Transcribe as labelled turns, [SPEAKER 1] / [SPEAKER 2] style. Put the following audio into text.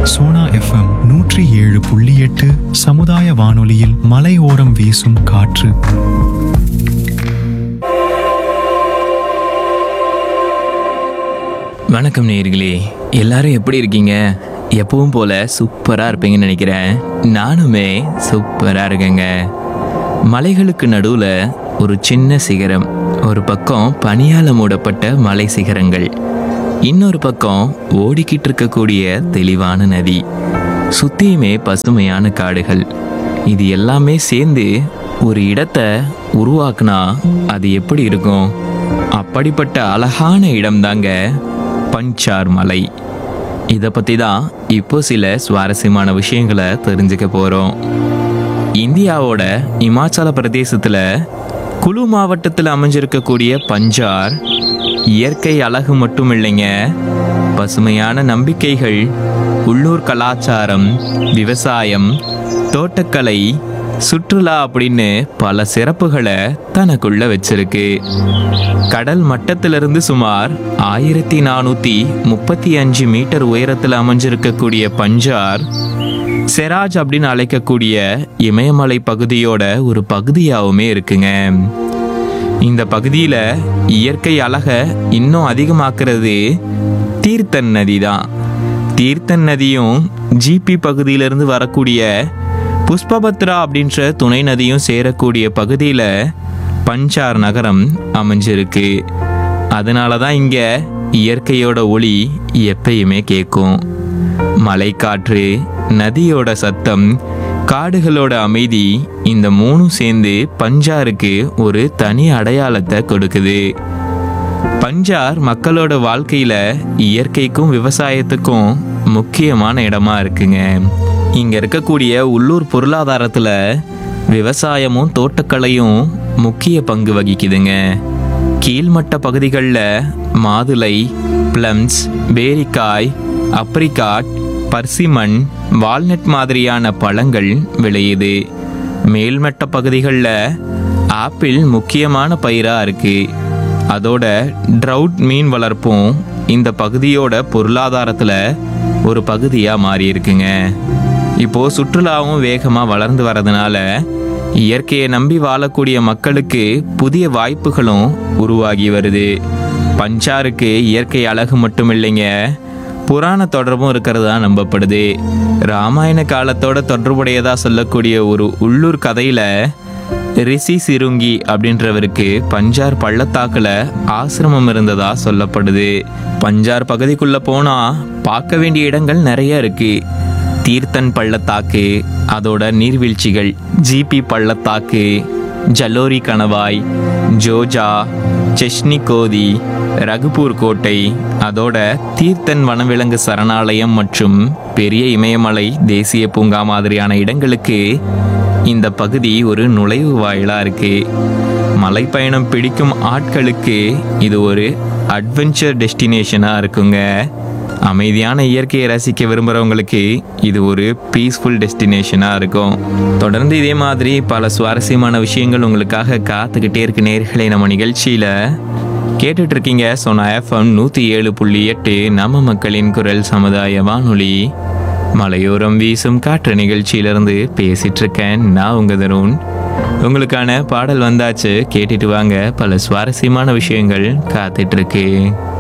[SPEAKER 1] Sona FM நூற்றி ஏழு புள்ளி எட்டு சமுதாய வானொலியில் மலையோரம் வீசும் காற்று
[SPEAKER 2] வணக்கம் நேயர்களே எல்லாரும் எப்படி இருக்கீங்க எப்பவும் போல சூப்பராக இருப்பீங்கன்னு நினைக்கிறேன் நானுமே சூப்பராக இருக்கேங்க மலைகளுக்கு நடுவில் ஒரு சின்ன சிகரம் ஒரு பக்கம் பனியால் மூடப்பட்ட மலை சிகரங்கள் இன்னொரு பக்கம் ஓடிக்கிட்டு இருக்கக்கூடிய தெளிவான நதி சுத்தியுமே பசுமையான காடுகள் இது எல்லாமே சேர்ந்து ஒரு இடத்தை உருவாக்குனா அது எப்படி இருக்கும் அப்படிப்பட்ட அழகான இடம்தாங்க பஞ்சார் மலை இதை பற்றி தான் இப்போ சில சுவாரஸ்யமான விஷயங்களை தெரிஞ்சுக்க போகிறோம் இந்தியாவோட இமாச்சல பிரதேசத்தில் குழு மாவட்டத்தில் அமைஞ்சிருக்கக்கூடிய பஞ்சார் இயற்கை அழகு மட்டும் இல்லைங்க பசுமையான நம்பிக்கைகள் உள்ளூர் கலாச்சாரம் விவசாயம் தோட்டக்கலை சுற்றுலா அப்படின்னு பல சிறப்புகளை தனக்குள்ள வச்சிருக்கு கடல் மட்டத்திலிருந்து சுமார் ஆயிரத்தி நானூற்றி முப்பத்தி அஞ்சு மீட்டர் உயரத்தில் அமைஞ்சிருக்கக்கூடிய பஞ்சார் செராஜ் அப்படின்னு அழைக்கக்கூடிய இமயமலை பகுதியோட ஒரு பகுதியாகவுமே இருக்குங்க இந்த பகுதியில் இயற்கை அழகை இன்னும் அதிகமாக்குறது தீர்த்தன் நதி தான் தீர்த்தன் நதியும் ஜிபி பகுதியிலிருந்து வரக்கூடிய புஷ்பபத்ரா அப்படின்ற துணை நதியும் சேரக்கூடிய பகுதியில் பஞ்சார் நகரம் அமைஞ்சிருக்கு அதனால தான் இங்கே இயற்கையோட ஒளி எப்பயுமே கேட்கும் மலைக்காற்று நதியோட சத்தம் காடுகளோட அமைதி இந்த மூணும் சேர்ந்து பஞ்சாருக்கு ஒரு தனி அடையாளத்தை கொடுக்குது பஞ்சார் மக்களோட வாழ்க்கையில இயற்கைக்கும் விவசாயத்துக்கும் முக்கியமான இடமா இருக்குங்க இங்க இருக்கக்கூடிய உள்ளூர் பொருளாதாரத்துல விவசாயமும் தோட்டக்கலையும் முக்கிய பங்கு வகிக்குதுங்க கீழ்மட்ட பகுதிகளில் மாதுளை பிளம்ஸ் பேரிக்காய் அப்ரிகாட் பர்சிமன் வால்நட் மாதிரியான பழங்கள் விளையுது மேல்மட்ட பகுதிகளில் ஆப்பிள் முக்கியமான பயிராக இருக்கு அதோட ட்ரவுட் மீன் வளர்ப்பும் இந்த பகுதியோட பொருளாதாரத்தில் ஒரு பகுதியாக மாறி இருக்குங்க இப்போ சுற்றுலாவும் வேகமாக வளர்ந்து வரதுனால இயற்கையை நம்பி வாழக்கூடிய மக்களுக்கு புதிய வாய்ப்புகளும் உருவாகி வருது பஞ்சாருக்கு இயற்கை அழகு மட்டும் இல்லைங்க புராண தொடர்பும் இருக்கிறதா நம்பப்படுது ராமாயண காலத்தோட தொடர்புடையதா சொல்லக்கூடிய ஒரு உள்ளூர் கதையில ரிஷி சிருங்கி அப்படின்றவருக்கு பஞ்சார் பள்ளத்தாக்குல ஆசிரமம் இருந்ததா சொல்லப்படுது பஞ்சார் பகுதிக்குள்ள போனா பார்க்க வேண்டிய இடங்கள் நிறைய இருக்கு தீர்த்தன் பள்ளத்தாக்கு அதோட நீர்வீழ்ச்சிகள் ஜிபி பள்ளத்தாக்கு ஜலோரி கணவாய் ஜோஜா செஷ்னி கோதி ரகுபூர் கோட்டை அதோட தீர்த்தன் வனவிலங்கு சரணாலயம் மற்றும் பெரிய இமயமலை தேசிய பூங்கா மாதிரியான இடங்களுக்கு இந்த பகுதி ஒரு நுழைவு வாயிலா இருக்கு மலைப்பயணம் பிடிக்கும் ஆட்களுக்கு இது ஒரு அட்வென்ச்சர் டெஸ்டினேஷனாக இருக்குங்க அமைதியான இயற்கையை ரசிக்க விரும்புகிறவங்களுக்கு இது ஒரு பீஸ்ஃபுல் டெஸ்டினேஷனாக இருக்கும் தொடர்ந்து இதே மாதிரி பல சுவாரஸ்யமான விஷயங்கள் உங்களுக்காக காத்துக்கிட்டே இருக்கு நேர்களை நம்ம நிகழ்ச்சியில் கேட்டுட்டு இருக்கீங்க சோனா எஃப்எம் நூற்றி ஏழு புள்ளி எட்டு நம்ம மக்களின் குரல் சமுதாய வானொலி மலையோரம் வீசும் காற்று நிகழ்ச்சியிலிருந்து பேசிட்டு இருக்கேன் நான் உங்க தருண் உங்களுக்கான பாடல் வந்தாச்சு கேட்டுட்டு வாங்க பல சுவாரஸ்யமான விஷயங்கள் காத்துட்டு இருக்கு